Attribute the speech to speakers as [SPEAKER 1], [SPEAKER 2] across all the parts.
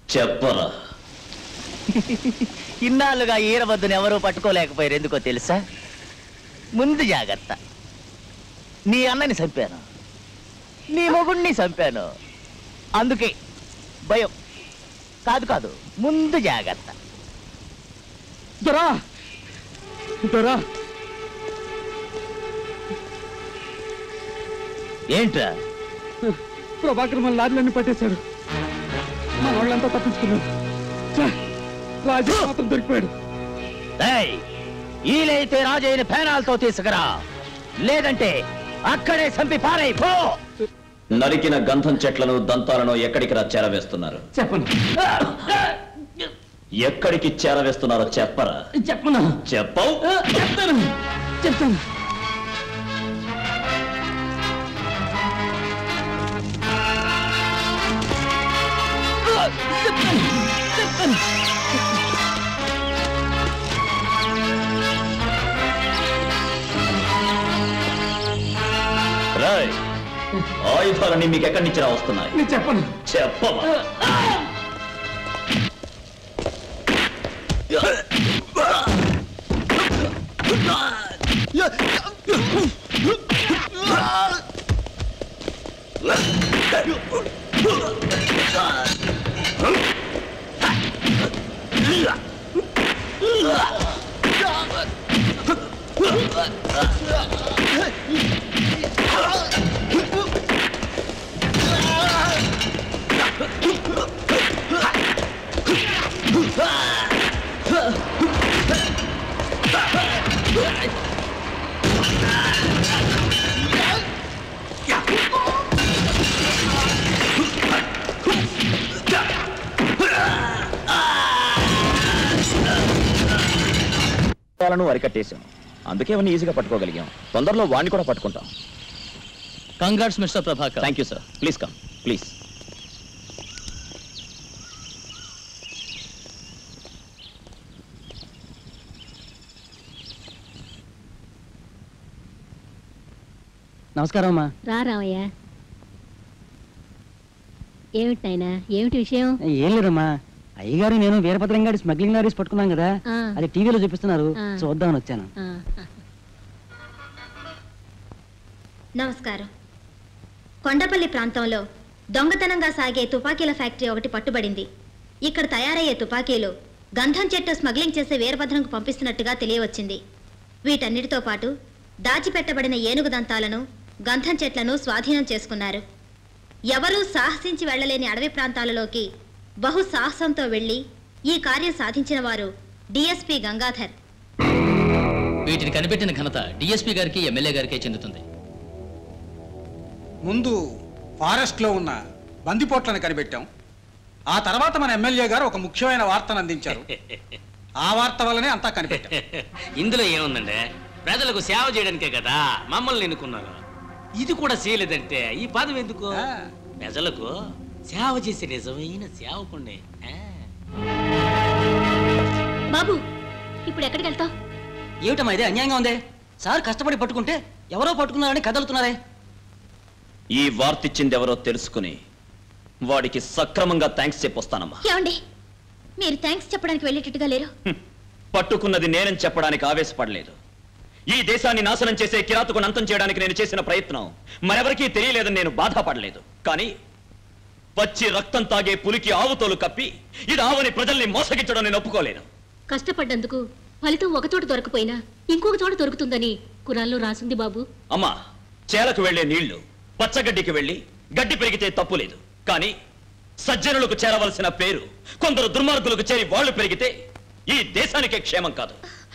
[SPEAKER 1] చెప్పరా
[SPEAKER 2] ఇన్నాళ్ళుగా ఈరవద్దుని ఎవరూ పట్టుకోలేకపోయారు ఎందుకో తెలుసా ముందు జాగ్రత్త నీ అన్నని చంపాను నీ మొగుణ్ణి చంపాను అందుకే భయం కాదు కాదు ముందు జాగ్రత్త
[SPEAKER 3] దొరా దొరా
[SPEAKER 2] ఏంట్రా
[SPEAKER 3] ప్రభాకర్ మన లారీలన్నీ పట్టేశాడు మన వాళ్ళంతా తప్పించుకున్నారు ఛే, రాజు మాత్రం దొరికిపోయాడు
[SPEAKER 2] ఏయ్, ఈలైతే రాజైన పేనాలతో తీసుకురా లేదంటే అక్కడే చంపి పారై పో
[SPEAKER 1] నరికిన గంధం చెట్లను దంతాలను ఎక్కడికి రా చేరవేస్తున్నారు
[SPEAKER 3] చెప్పను
[SPEAKER 1] ఎక్కడికి చేరవేస్తున్నారో చెప్పరా
[SPEAKER 3] చెప్పను
[SPEAKER 1] చెప్పవు
[SPEAKER 3] చెప్తాను చెప్తాను
[SPEAKER 1] రాయ్ ఆయుధాలన్నీ మీకు ఎక్కడి నుంచి రా వస్తున్నాయి
[SPEAKER 3] నేను చెప్పను
[SPEAKER 1] చెప్పవా వాళ్ళను అరికట్టేశాం అందుకే అవన్నీ ఈజీగా పట్టుకోగలిగాం తొందరలో వాడిని కూడా పట్టుకుంటాం
[SPEAKER 4] congrats mister Prabhakar
[SPEAKER 1] thank you sir please come please
[SPEAKER 3] నమస్కారం అమ్మా
[SPEAKER 5] రా రామయ్య ఏమిటి నాయనా ఏమిటి విషయం
[SPEAKER 3] ఏం లేదమ్మా అయ్యగారు నేను వీరభద్రం గారి స్మగ్లింగ్ లారీస్ పట్టుకున్నాం కదా
[SPEAKER 5] ఆ.
[SPEAKER 3] అది టీవీలో చూపిస్తున్నారు
[SPEAKER 5] ఆ.
[SPEAKER 3] చూద్దామని వచ్చాను
[SPEAKER 5] ఆ,
[SPEAKER 6] నమస్కారం కొండపల్లి ప్రాంతంలో దొంగతనంగా సాగే తుపాకీల ఫ్యాక్టరీ ఒకటి పట్టుబడింది ఇక్కడ తయారయ్యే తుపాకీలు గంధం చెట్టు స్మగ్లింగ్ చేసే వీరభద్రంకు పంపిస్తున్నట్టుగా తెలియవచ్చింది వీటన్నిటితో పాటు దాచిపెట్టబడిన ఏనుగు దంతాలను గంధం చెట్లను స్వాధీనం చేసుకున్నారు ఎవరూ సాహసించి వెళ్ళలేని అడవి ప్రాంతాలలోకి బహు సాహసంతో వెళ్లి ఈ కార్యం సాధించిన వారు డిఎస్పి గంగాధర్
[SPEAKER 4] వీటిని కనిపెట్టిన ఘనత డిఎస్పీ గారికి ఎమ్మెల్యే గారికే చెందుతుంది
[SPEAKER 7] ముందు ఫారెస్ట్ లో ఉన్న బందిపోట్లను కనిపెట్టాం ఆ తర్వాత మన ఎమ్మెల్యే గారు ఒక ముఖ్యమైన వార్తను అందించారు ఆ వార్త వల్లనే అంతా కనిపెట్టాం
[SPEAKER 8] ఇందులో ఏముందండి ప్రజలకు సేవ చేయడానికే కదా మమ్మల్ని ఎన్నుకున్నారు ఇది కూడా చేయలేదంటే ఈ పదవి ఎందుకు
[SPEAKER 7] ఆ.
[SPEAKER 8] ప్రజలకు సేవ చేసే నిజమైన సేవకుండే ఆ.
[SPEAKER 5] బాబు ఇప్పుడు ఎక్కడికి వెళ్తావు
[SPEAKER 3] ఏమిటమ్మా ఇదే అన్యాయంగా ఉంది సార్ కష్టపడి పట్టుకుంటే ఎవరో పట్టుకున్నారని కదలుతున్నారే
[SPEAKER 1] ఈ వార్తిచ్చింది ఎవరో తెలుసుకుని వాడికి సక్రమంగా థ్యాంక్స్ చెప్పొస్తానమ్మా
[SPEAKER 6] ఏమండి మీరు థ్యాంక్స్ చెప్పడానికి వెళ్ళేటట్టుగా లేరు
[SPEAKER 1] హ్మ్. పట్టుకున్నది నేనని చెప్పడానికి ఆవేశపడలేదు ఈ దేశాన్ని నాశనం చేసే కిరాతకు అంతం చేయడానికి నేను చేసిన ప్రయత్నం మరెవరికీ తెలియలేదని నేను బాధపడలేదు కానీ పచ్చి రక్తం తాగే పులికి ఆవుతోలు కప్పి ఇది ఆవని ప్రజల్ని మోసగించడం నేను ఒప్పుకోలేను
[SPEAKER 5] కష్టపడ్డందుకు ఫలితం ఒక చోట దొరకపోయినా ఇంకొక చోట దొరుకుతుందని కురాల్లో రాసింది బాబు
[SPEAKER 1] అమ్మా చేలకు వెళ్లే నీళ్లు పచ్చగడ్డికి వెళ్ళి గడ్డి పెరిగితే తప్పు లేదు కానీ సజ్జనులకు చేరవలసిన పేరు కొందరు దుర్మార్గులకు చేరి వాళ్ళు పెరిగితే ఈ దేశానికే క్షేమం కాదు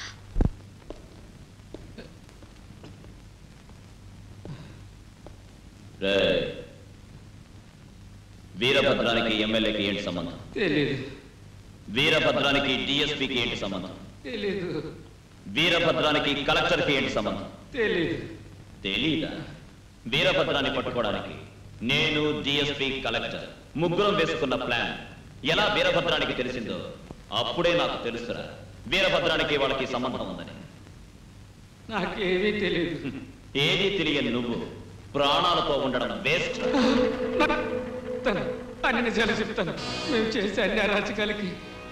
[SPEAKER 1] రేయ్, వీరభద్రానికి ఎమ్మెల్యేకి ఏంటి సంబంధం
[SPEAKER 3] తెలియదు
[SPEAKER 1] వీరభద్రానికి డిఎస్పీకి ఏంటి సంబంధం
[SPEAKER 3] తెలీదు
[SPEAKER 1] వీరభద్రానికి కలెక్టర్కి ఏంటి సంబంధం
[SPEAKER 3] తెలీదు
[SPEAKER 1] తెలీదా వీరభద్రాన్ని పట్టుకోవడానికి నేను డిఎస్పీ కలెక్టర్ ముగ్గురం వేసుకున్న ప్లాన్ ఎలా వీరభద్రానికి తెలిసిందో అప్పుడే నాకు తెలుసురా వీరభద్రానికి వాళ్ళకి సంబంధం ఉందని
[SPEAKER 3] నాకేమీ తెలియదు
[SPEAKER 1] ఏదీ తెలియని నువ్వు ప్రాణాలతో ఉండడం వేస్ట్
[SPEAKER 3] తన
[SPEAKER 9] అన్ని నిజాలు చెప్తాను మేము చేసే అన్ని అరాచకాలకి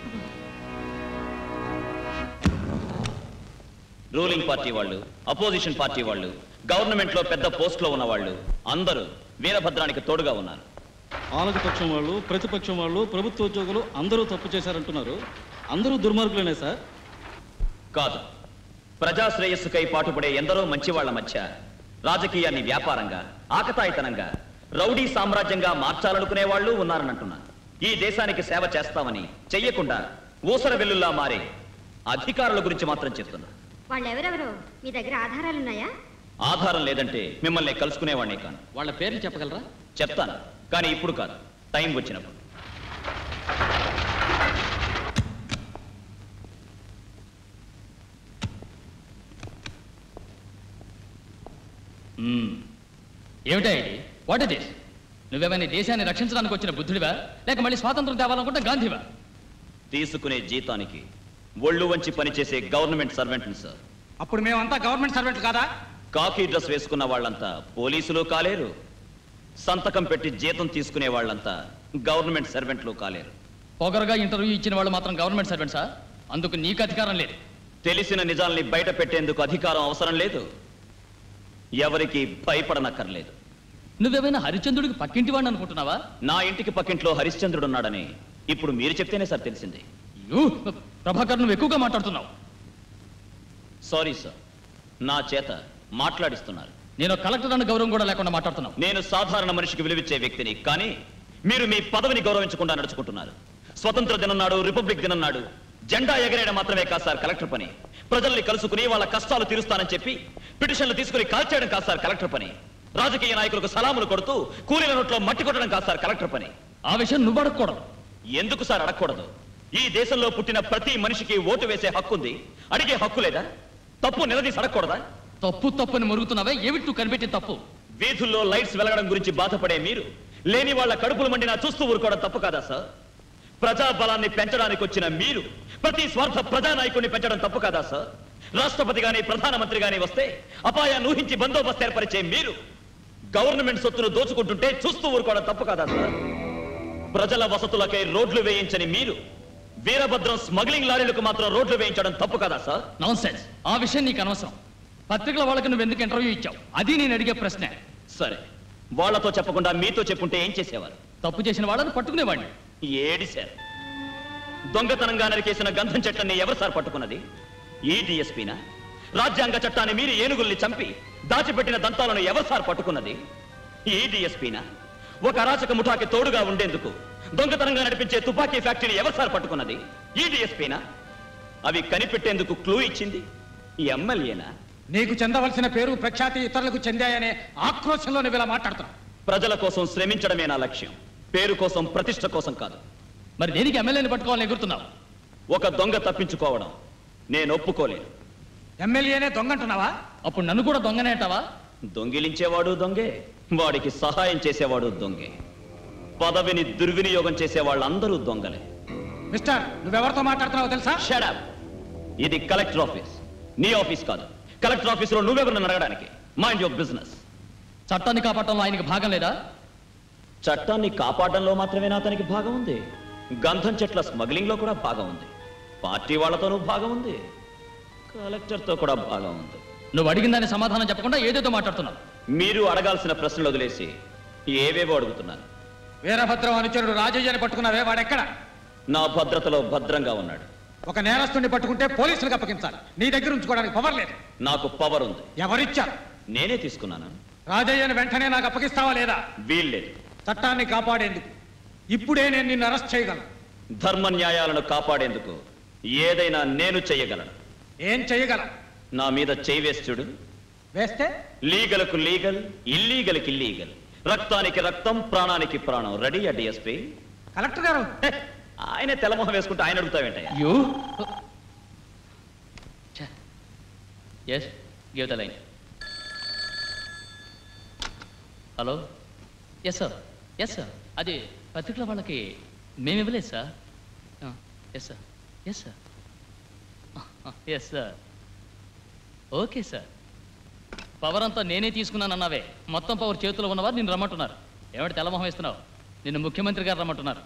[SPEAKER 1] రూలింగ్ పార్టీ వాళ్ళు అపోజిషన్ పార్టీ వాళ్ళు గవర్నమెంట్ లో పెద్ద పోస్ట్ లో ఉన్న వాళ్ళు అందరూ వీరభద్రానికి తోడుగా ఉన్నారు
[SPEAKER 10] పాలక పక్షం వాళ్ళు ప్రతిపక్షం వాళ్ళు ప్రభుత్వ ఉద్యోగులు అందరూ తప్పు చేశారంటున్నారు అందరూ దుర్మార్గులనే సార్
[SPEAKER 1] కాదు ప్రజా శ్రేయస్సుకై పాటుపడే ఎందరో మంచి వాళ్ళ మధ్య రాజకీయాన్ని వ్యాపారంగా ఆకతాయితనంగా రౌడీ సామ్రాజ్యంగా మార్చాలనుకునే వాళ్ళు ఉన్నారని అంటున్నాను ఈ దేశానికి సేవ చేస్తామని చెయ్యకుండా ఊసర వెల్లుల్లా మారే అధికారుల గురించి మాత్రం చెప్తున్నా
[SPEAKER 6] వాళ్ళెవరెవరో మీ దగ్గర ఆధారాలున్నాయా
[SPEAKER 1] ఆధారం లేదంటే మిమ్మల్ని కలుసుకునేవాడిని కాను
[SPEAKER 4] వాళ్ళ పేర్లు చెప్పగలరా
[SPEAKER 1] చెప్తాను కానీ ఇప్పుడు కాదు టైం వచ్చినప్పుడు
[SPEAKER 4] ఏమిటా ఇది వాట్ ఇట్ ఇస్ నువ్వేమైనా ఈ దేశాన్ని రక్షించడానికి వచ్చిన బుద్ధుడివా లేక మళ్ళీ స్వాతంత్రం తేవాలనుకుంటే గాంధీవా
[SPEAKER 1] తీసుకునే జీతానికి ఒళ్ళు వంచి పనిచేసే గవర్నమెంట్ సర్వెంట్ని సార్
[SPEAKER 7] అప్పుడు మేమంతా గవర్నమెంట్ సర్వెంట్లు కాదా
[SPEAKER 1] కాకి డ్రెస్ వేసుకున్న వాళ్ళంతా పోలీసులు కాలేరు సంతకం పెట్టి జీతం తీసుకునే వాళ్ళంతా గవర్నమెంట్ సర్వెంట్లు కాలేరు
[SPEAKER 4] పొగరుగా ఇంటర్వ్యూ ఇచ్చిన వాళ్ళు మాత్రం గవర్నమెంట్ సర్వెంట్సా అందుకు నీకు అధికారం లేదు
[SPEAKER 1] తెలిసిన నిజాల్ని బయట పెట్టేందుకు అధికారం అవసరం లేదు ఎవరికి భయపడనక్కర్లేదు
[SPEAKER 4] నువ్వేమైనా హరిచంద్రుడికి పక్కింటి వాడిని అనుకుంటున్నావా
[SPEAKER 1] నా ఇంటికి పక్కింట్లో హరిశ్చంద్రుడు ఉన్నాడని ఇప్పుడు మీరు చెప్తేనే సార్ తెలిసింది
[SPEAKER 4] యూ, ప్రభాకర్ నువ్వు ఎక్కువగా మాట్లాడుతున్నావు
[SPEAKER 1] సారీ సార్ నా చేత మాట్లాడిస్తున్నారు
[SPEAKER 4] నేను కలెక్టర్ అన్న గౌరవం కూడా లేకుండా మాట్లాడుతున్నావు
[SPEAKER 1] నేను సాధారణ మనిషికి విలువిచ్చే వ్యక్తిని కానీ మీరు మీ పదవిని గౌరవించకుండా నడుచుకుంటున్నారు స్వతంత్ర దినం నాడు రిపబ్లిక్ దినం నాడు జెండా ఎగరేయడం మాత్రమే కాదు సార్ కలెక్టర్ పని ప్రజల్ని కలుసుకుని వాళ్ళ కష్టాలు తీరుస్తానని చెప్పి పిటిషన్లు తీసుకుని కాల్చేయడం కాదు సార్ కలెక్టర్ పని రాజకీయ నాయకులకు సలాములు కొడుతూ కూలీల నోట్లో మట్టి కొట్టడం కాదు సార్ కలెక్టర్ పని
[SPEAKER 4] ఆ విషయం నువ్వు అడగకూడదు
[SPEAKER 1] ఎందుకు సార్ అడగకూడదు ఈ దేశంలో పుట్టిన ప్రతి మనిషికి ఓటు వేసే హక్కు ఉంది అడిగే హక్కు లేదా తప్పు నిలదీసి అడగకూడదా
[SPEAKER 4] తప్పు తప్పుని మురుగుతున్నావే ఏమిటి నువ్వు కనిపెట్టిన తప్పు
[SPEAKER 1] వీధుల్లో లైట్స్ వెలగడం గురించి బాధపడే మీరు లేని వాళ్ళ కడుపులు మండినా చూస్తూ ఊరుకోవడం తప్పు కాదా సార్ ప్రజా బలాన్ని పెంచడానికి వచ్చిన మీరు ప్రతి స్వార్థ ప్రజానాయకుడిని పెంచడం తప్పు కాదా సార్ రాష్ట్రపతి గాని ప్రధానమంత్రి గాని వస్తే అపాయాన్ని ఊహించి బందోబస్తు ఏర్పరిచే మీరు గవర్నమెంట్ సొత్తును దోచుకుంటుంటే చూస్తూ ఊరుకోవడం తప్పు కాదా సార్ ప్రజల వసతులకై రోడ్లు వేయించని మీరు వీరభద్రం స్మగ్లింగ్ లారీలకు మాత్రం రోడ్లు వేయించడం తప్పు కదా సార్
[SPEAKER 4] నాన్ సెన్స్ ఆ విషయం నీకు అనవసరం పత్రికల వాళ్ళకి నువ్వు ఎందుకు ఇంటర్వ్యూ ఇచ్చావు అది నేను అడిగే ప్రశ్న
[SPEAKER 1] సరే వాళ్ళతో చెప్పకుండా మీతో చెప్పుంటే ఏం చేసేవారు
[SPEAKER 4] తప్పు చేసిన వాళ్ళని పట్టుకునేవాడిని
[SPEAKER 1] ఏడిశారు దొంగతనంగా నరికేసిన గంధం చెట్లని ఎవరు సార్ పట్టుకున్నది ఈ డిఎస్పీనా రాజ్యాంగ చట్టాన్ని మీరు ఏనుగుల్ని చంపి దాచిపెట్టిన దంతాలను ఎవరు సార్ పట్టుకున్నది ఈ డిఎస్పీనా ఒక అరాచక ముఠాకి తోడుగా ఉండేందుకు దొంగతనంగా నడిపించే తుపాకీ ఫ్యాక్టరీని ఎవరు సార్ పట్టుకున్నది ఈ డిఎస్పీనా అవి కనిపెట్టేందుకు క్లూ ఇచ్చింది ఈ ఎమ్మెల్యేనా
[SPEAKER 7] నీకు చెందవలసిన పేరు ప్రఖ్యాతి ఇతరులకు చెందాయనే ఆక్రోశంలో నువ్వు ఇలా మాట్లాడుతున్నావు
[SPEAKER 1] ప్రజల కోసం శ్రమించడమే నా లక్ష్యం పేరు కోసం ప్రతిష్ట కోసం కాదు
[SPEAKER 4] మరి దేనికి ఎమ్మెల్యేని పట్టుకోవాలని ఎగురుతున్నావు
[SPEAKER 1] ఒక దొంగ తప్పించుకోవడం నేను ఒప్పుకోలేను
[SPEAKER 7] ఎమ్మెల్యేనే దొంగంటున్నావా
[SPEAKER 4] అప్పుడు నన్ను కూడా దొంగనే అంటావా
[SPEAKER 1] దొంగిలించేవాడు దొంగే వాడికి సహాయం చేసేవాడు దొంగే పదవిని దుర్వినియోగం చేసే వాళ్ళందరూ దొంగలే
[SPEAKER 7] మిస్టర్ నువ్వెవరితో మాట్లాడుతున్నావో తెలుసా
[SPEAKER 1] షడప్ ఇది కలెక్టర్ ఆఫీస్ నీ ఆఫీస్ కాదు కలెక్టర్ ఆఫీస్ లో నువ్వెవరు నన్ను అడగడానికి మైండ్ యువర్ బిజినెస్
[SPEAKER 4] చట్టాన్ని కాపాడటంలో ఆయనకి భాగం లేదా
[SPEAKER 1] చట్టాన్ని కాపాడడంలో మాత్రమే అతనికి భాగం ఉంది గంధం చెట్ల స్మగ్లింగ్ లో కూడా భాగం ఉంది పార్టీ వాళ్ళతోనూ భాగం ఉంది కలెక్టర్తో కూడా భాగం ఉంది
[SPEAKER 4] నువ్వు అడిగిన దాని సమాధానం చెప్పకుండా ఏదేదో మాట్లాడుతున్నావు
[SPEAKER 1] మీరు అడగాల్సిన ప్రశ్నలు వదిలేసి ఏవేవో అడుగుతున్నారు
[SPEAKER 7] వీరభద్రం అనుచరుడు రాజయ్యని పట్టుకున్నావే వాడెక్కడ
[SPEAKER 1] నా భద్రతలో భద్రంగా ఉన్నాడు
[SPEAKER 7] ఒక నేరస్తుని పట్టుకుంటే పోలీసులకు అప్పగించాలి నీ దగ్గర ఉంచుకోవడానికి పవర్ లేదు
[SPEAKER 1] నాకు పవర్ ఉంది
[SPEAKER 7] ఎవరిచ్చారు
[SPEAKER 1] నేనే తీసుకున్నాను
[SPEAKER 7] రాజయ్యని వెంటనే నాకు అప్పగిస్తావా లేదా
[SPEAKER 1] వీల్లేదు
[SPEAKER 7] చట్టాన్ని కాపాడేందుకు ఇప్పుడే నేను నిన్ను అరెస్ట్ చేయగలను
[SPEAKER 1] ధర్మ న్యాయాలను కాపాడేందుకు ఏదైనా నేను చెయ్యగలను
[SPEAKER 7] ఏం చేయగలం
[SPEAKER 1] నా మీద చేయి వేసి చూడు
[SPEAKER 7] వేస్తే
[SPEAKER 1] లీగల్కు లీగల్ ఇల్లీగల్కి ఇల్లీగల్ రక్తానికి రక్తం ప్రాణానికి ప్రాణం రెడీ ఆ డిఎస్పీ
[SPEAKER 7] కలెక్టర్ గారు
[SPEAKER 1] ఆయనే తెల్లమొహం వేసుకుంటే ఆయన అడుగుతావేంటయ్యా
[SPEAKER 4] you yes give the line hello yes sir yes sir అది పత్రికల వాళ్ళకి మేము ఇవ్వలేదు sir yes sir yes sir yes sir okay sir power అంతా నేనే తీసుకున్నానన్నావే మొత్తం పవర్ చేతిలో ఉన్నవారు నేను రమ్మంటున్నారు ఏమిటి తెల్లమొహం ఇస్తున్నావు నిన్ను ముఖ్యమంత్రి గారు రమ్మంటున్నారు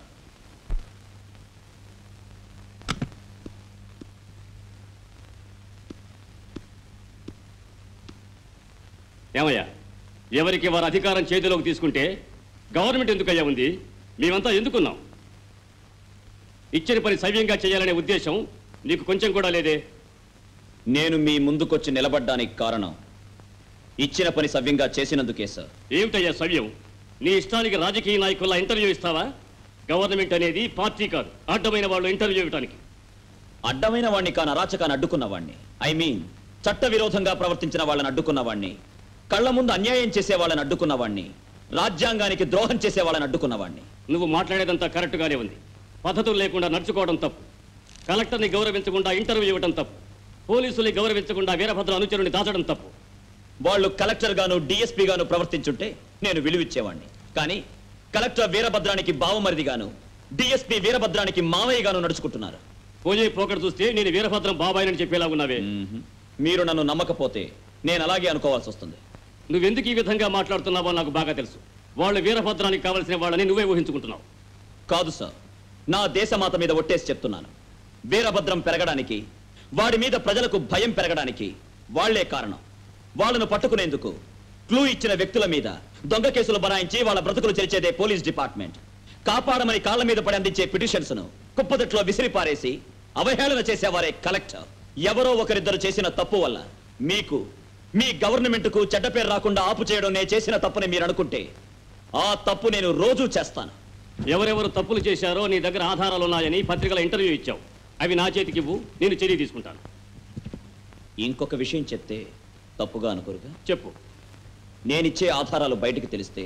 [SPEAKER 11] ఏమయ్యా ఎవరికి వారి అధికారం చేతిలోకి తీసుకుంటే గవర్నమెంట్ ఎందుకయ్యా ఉంది మేమంతా ఎందుకున్నాం ఇచ్చిన పని సవ్యంగా చేయాలనే ఉద్దేశం నీకు కొంచెం కూడా లేదే
[SPEAKER 1] నేను మీ ముందుకొచ్చి నిలబడ్డానికి కారణం ఇచ్చిన పని సవ్యంగా చేసినందుకే సార్
[SPEAKER 11] ఏమిటయ్యా సవ్యం నీ ఇష్టానికి రాజకీయ నాయకుల ఇంటర్వ్యూ ఇస్తావా గవర్నమెంట్ అనేది పార్టీ కాదు అడ్డమైన వాళ్ళు ఇంటర్వ్యూ ఇవ్వడానికి
[SPEAKER 1] అడ్డమైన వాణ్ణి కాని అరాచకాన్ని అడ్డుకున్న వాణ్ణి ఐ మీన్ చట్ట విరోధంగా ప్రవర్తించిన వాళ్ళని అడ్డుకున్న వాణ్ణి కళ్ళ ముందు అన్యాయం చేసే వాళ్ళని అడ్డుకున్న వాణ్ణి రాజ్యాంగానికి ద్రోహం చేసే వాళ్ళని అడ్డుకున్న వాణ్ణి
[SPEAKER 11] నువ్వు మాట్లాడేదంతా కరెక్ట్గానే ఉంది పద్ధతులు లేకుండా నడుచుకోవడం తప్పు కలెక్టర్ని గౌరవించకుండా ఇంటర్వ్యూ ఇవ్వడం తప్పు పోలీసుల్ని గౌరవించకుండా వీరభద్ర అనుచరుని దాచడం తప్పు
[SPEAKER 1] వాళ్ళు కలెక్టర్ గాను డిఎస్పీ గాను ప్రవర్తించుంటే నేను విలువిచ్చేవాణ్ణి కానీ కలెక్టర్ వీరభద్రానికి బావమరిది గాను డిఎస్పీ వీరభద్రానికి మావయ్య గాను నడుచుకుంటున్నారు
[SPEAKER 11] పోయే పోకడ చూస్తే నేను వీరభద్రం బాబాయ్ చెప్పేలా ఉన్నావే
[SPEAKER 1] మీరు నన్ను నమ్మకపోతే నేను అలాగే అనుకోవాల్సి వస్తుంది
[SPEAKER 11] నువ్వెందుకు ఈ విధంగా మాట్లాడుతున్నావో నాకు బాగా తెలుసు వాళ్ళు వీరభద్రానికి కావలసిన వాళ్ళని నువ్వే ఊహించుకుంటున్నావు
[SPEAKER 1] కాదు సార్ నా దేశమాత మీద ఒట్టేసి చెప్తున్నాను వీరభద్రం పెరగడానికి వాడి మీద ప్రజలకు భయం పెరగడానికి వాళ్లే కారణం వాళ్ళను పట్టుకునేందుకు క్లూ ఇచ్చిన వ్యక్తుల మీద దొంగ కేసులు బనాయించి వాళ్ళ బ్రతుకులు చేర్చేదే పోలీస్ డిపార్ట్మెంట్ కాపాడమని కాళ్ళ మీద పడి అందించే పిటిషన్స్ ను కుప్పదట్లో విసిరిపారేసి అవహేళన చేసేవారే కలెక్టర్ ఎవరో ఒకరిద్దరు చేసిన తప్పు వల్ల మీకు మీ గవర్నమెంట్ కు చెడ్డ పేరు రాకుండా ఆపు చేయడం నేను చేసిన తప్పుని మీరు అనుకుంటే ఆ తప్పు నేను రోజూ చేస్తాను
[SPEAKER 11] ఎవరెవరు తప్పులు చేశారో నీ దగ్గర ఆధారాలు ఉన్నాయని పత్రికల ఇంటర్వ్యూ ఇచ్చావు అవి నా చేతికి ఇవ్వు నేను చర్య తీసుకుంటాను
[SPEAKER 1] ఇంకొక విషయం చెప్తే తప్పుగా అనుకోరుగా
[SPEAKER 11] చెప్పు
[SPEAKER 1] నేనిచ్చే ఆధారాలు బయటికి తెలిస్తే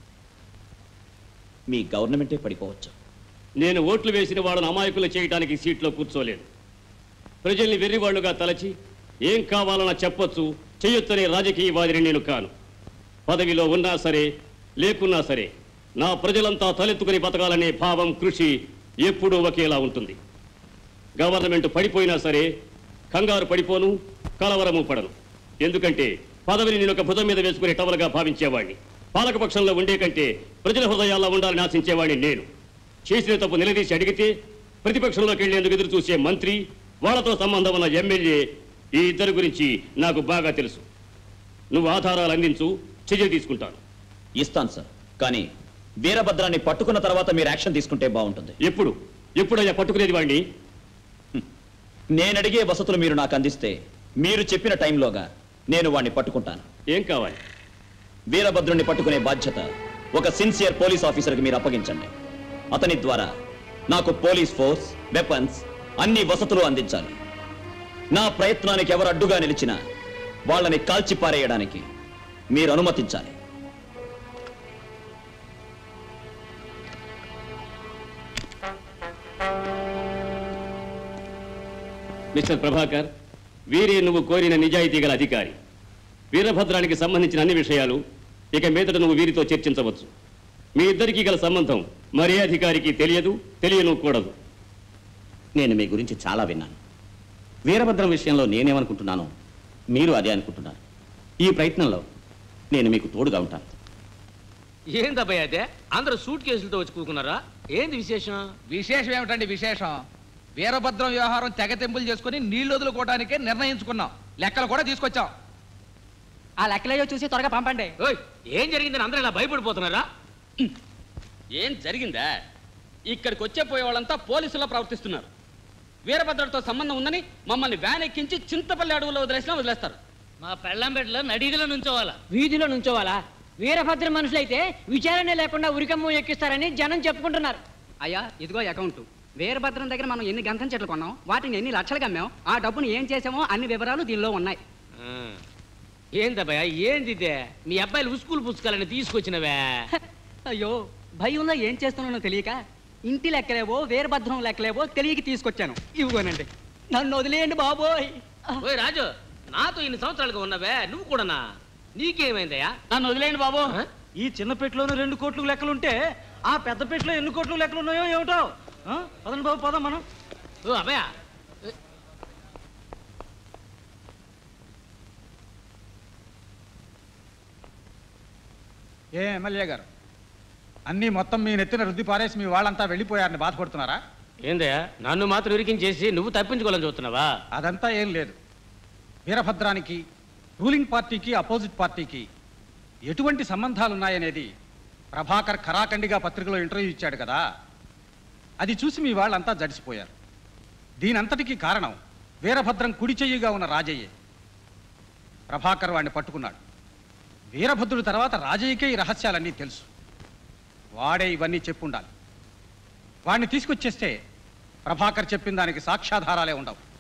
[SPEAKER 1] మీ గవర్నమెంటే పడిపోవచ్చు
[SPEAKER 11] నేను ఓట్లు వేసిన వాళ్ళని అమాయకులు చేయడానికి సీట్లో కూర్చోలేదు ప్రజల్ని వెర్రివాళ్లుగా తలచి ఏం కావాలన్నా చెప్పొచ్చు చెయ్యొచ్చనే రాజకీయవాదిని నేను కాను పదవిలో ఉన్నా సరే లేకున్నా సరే నా ప్రజలంతా తలెత్తుకుని బతకాలనే భావం కృషి ఎప్పుడూ ఒకేలా ఉంటుంది గవర్నమెంట్ పడిపోయినా సరే కంగారు పడిపోను కలవరము పడను ఎందుకంటే పదవిని నేను ఒక భుజం మీద వేసుకునే టవల్గా భావించేవాడిని పాలకపక్షంలో ఉండే కంటే ప్రజల హృదయాల్లో ఉండాలని ఆశించేవాడిని నేను చేసిన తప్పు నిలదీసి అడిగితే ప్రతిపక్షంలోకి వెళ్లేందుకు ఎదురు చూసే మంత్రి వాళ్ళతో సంబంధం ఉన్న ఎమ్మెల్యే ఈ ఇద్దరి గురించి నాకు బాగా తెలుసు నువ్వు ఆధారాలు అందించు చర్య తీసుకుంటాను
[SPEAKER 1] ఇస్తాను సార్ కానీ వీరభద్రాన్ని పట్టుకున్న తర్వాత మీరు యాక్షన్ తీసుకుంటే బాగుంటుంది
[SPEAKER 11] ఎప్పుడు ఎప్పుడయ్యా పట్టుకునేది వాడిని
[SPEAKER 1] నేను అడిగే వసతులు మీరు నాకు అందిస్తే మీరు చెప్పిన టైంలోగా నేను వాడిని పట్టుకుంటాను
[SPEAKER 11] ఏం కావాలి
[SPEAKER 1] వీరభద్రుణ్ణి పట్టుకునే బాధ్యత ఒక సిన్సియర్ పోలీస్ ఆఫీసర్కి మీరు అప్పగించండి అతని ద్వారా నాకు పోలీస్ ఫోర్స్ వెపన్స్ అన్ని వసతులు అందించాలి నా ప్రయత్నానికి ఎవరు అడ్డుగా నిలిచినా వాళ్ళని కాల్చి పారేయడానికి మీరు అనుమతించాలి
[SPEAKER 11] మిస్టర్ ప్రభాకర్ వీరే నువ్వు కోరిన నిజాయితీ గల అధికారి వీరభద్రానికి సంబంధించిన అన్ని విషయాలు ఇక మీదట నువ్వు వీరితో చర్చించవచ్చు మీ ఇద్దరికీ గల సంబంధం మరే అధికారికి తెలియదు తెలియను కూడదు
[SPEAKER 12] నేను మీ గురించి చాలా విన్నాను వీరభద్రం విషయంలో నేనేమనుకుంటున్నానో మీరు అదే అనుకుంటున్నారు ఈ ప్రయత్నంలో నేను మీకు తోడుగా ఉంటాను
[SPEAKER 8] ఏందబ్బయ్య అదే అందరూ సూట్ కేసులతో వచ్చి కూకున్నారా ఏంది విశేషం
[SPEAKER 13] విశేషం ఏమిటండి విశేషం వీరభద్రం వ్యవహారం తెగ తెంపులు చేసుకుని నీళ్లు వదులుకోవడానికే నిర్ణయించుకున్నాం లెక్కలు కూడా తీసుకొచ్చాం
[SPEAKER 3] ఆ లెక్కలేయో చూసి త్వరగా పంపండి
[SPEAKER 8] ఓయ్ ఏం జరిగిందని అందరూ ఇలా భయపడిపోతున్నారా
[SPEAKER 14] ఏం జరిగిందా ఇక్కడికి వచ్చే పోయే వాళ్ళంతా పోలీసులా ప్రవర్తిస్తున్నారు వీరభద్రతో సంబంధం ఉందని మమ్మల్ని వ్యాన్ ఎక్కించి చింతపల్లి అడవుల్లో వదిలేసినా వదిలేస్తారు
[SPEAKER 4] మా పెళ్ళం బిడ్డలో నడిదిలో నుంచోవాలా
[SPEAKER 3] వీధిలో నుంచోవాలా వీరభద్ర మనుషులైతే విచారణ లేకుండా ఉరికమ్మ ఎక్కిస్తారని జనం చెప్పుకుంటున్నారు
[SPEAKER 15] అయ్యా ఇదిగో అకౌంట్ వీరభద్రం దగ్గర మనం ఎన్ని గంధం చెట్లు కొన్నాం వాటిని ఎన్ని లక్షలుగా అమ్మాం ఆ డబ్బును ఏం చేసామో అన్ని వివరాలు దీనిలో ఉన్నాయి
[SPEAKER 8] ఏందబ్బయ్య ఏంది ఇదే మీ అబ్బాయిలు ఉస్కూలు పుస్తకాలని తీసుకొచ్చినవే
[SPEAKER 15] అయ్యో భయంలో ఏం చేస్తున్నానో తెలియక ఇంటి లెక్కలేవో వీరభద్రం లెక్కలేవో తెలియక తీసుకొచ్చాను ఇవ్వనండి నన్ను వదిలేయండి బాబోయ్
[SPEAKER 8] ఓయ్ రాజు నాతో ఇన్ని సంవత్సరాలుగా ఉన్నవే నువ్వు కూడానా నీకేమైందయ్యా
[SPEAKER 14] నన్ను వదిలేయండి బాబు
[SPEAKER 16] ఈ చిన్న పెట్టిలోనూ రెండు కోట్లు లెక్కలుంటే ఆ పెద్ద పెట్టిలో ఎన్ని కోట్లు లెక్కలు ఉన్నాయో ఏమిటో ఆ? పదండి బాబు పదం మనం
[SPEAKER 8] ఓ అబ్బయ్య
[SPEAKER 13] ఏ ఎమ్మెల్యే గారు
[SPEAKER 7] అన్నీ మొత్తం మీ నెత్తిన రుద్ది పారేసి మీ వాళ్ళంతా వెళ్ళిపోయారని బాధపడుతున్నారా
[SPEAKER 8] ఏందయ్యా నన్ను మాత్రం ఇరికించేసి నువ్వు తప్పించుకోవాలని చూస్తున్నావా
[SPEAKER 7] అదంతా ఏం లేదు వీరభద్రానికి రూలింగ్ పార్టీకి అపోజిట్ పార్టీకి ఎటువంటి సంబంధాలున్నాయనేది ప్రభాకర్ ఖరాఖండిగా పత్రికలో ఇంటర్వ్యూ ఇచ్చాడు కదా అది చూసి మీ వాళ్ళంతా జడిసిపోయారు దీనంతటికీ కారణం వీరభద్రం కుడి చెయ్యిగా ఉన్న రాజయ్యే ప్రభాకర్ వాడిని పట్టుకున్నాడు వీరభద్రుడి తర్వాత రాజయ్యకే ఈ రహస్యాలన్నీ తెలుసు వాడే ఇవన్నీ చెప్పుండాలి వాడిని తీసుకొచ్చేస్తే ప్రభాకర్ చెప్పిన దానికి సాక్ష్యాధారాలే ఉండవు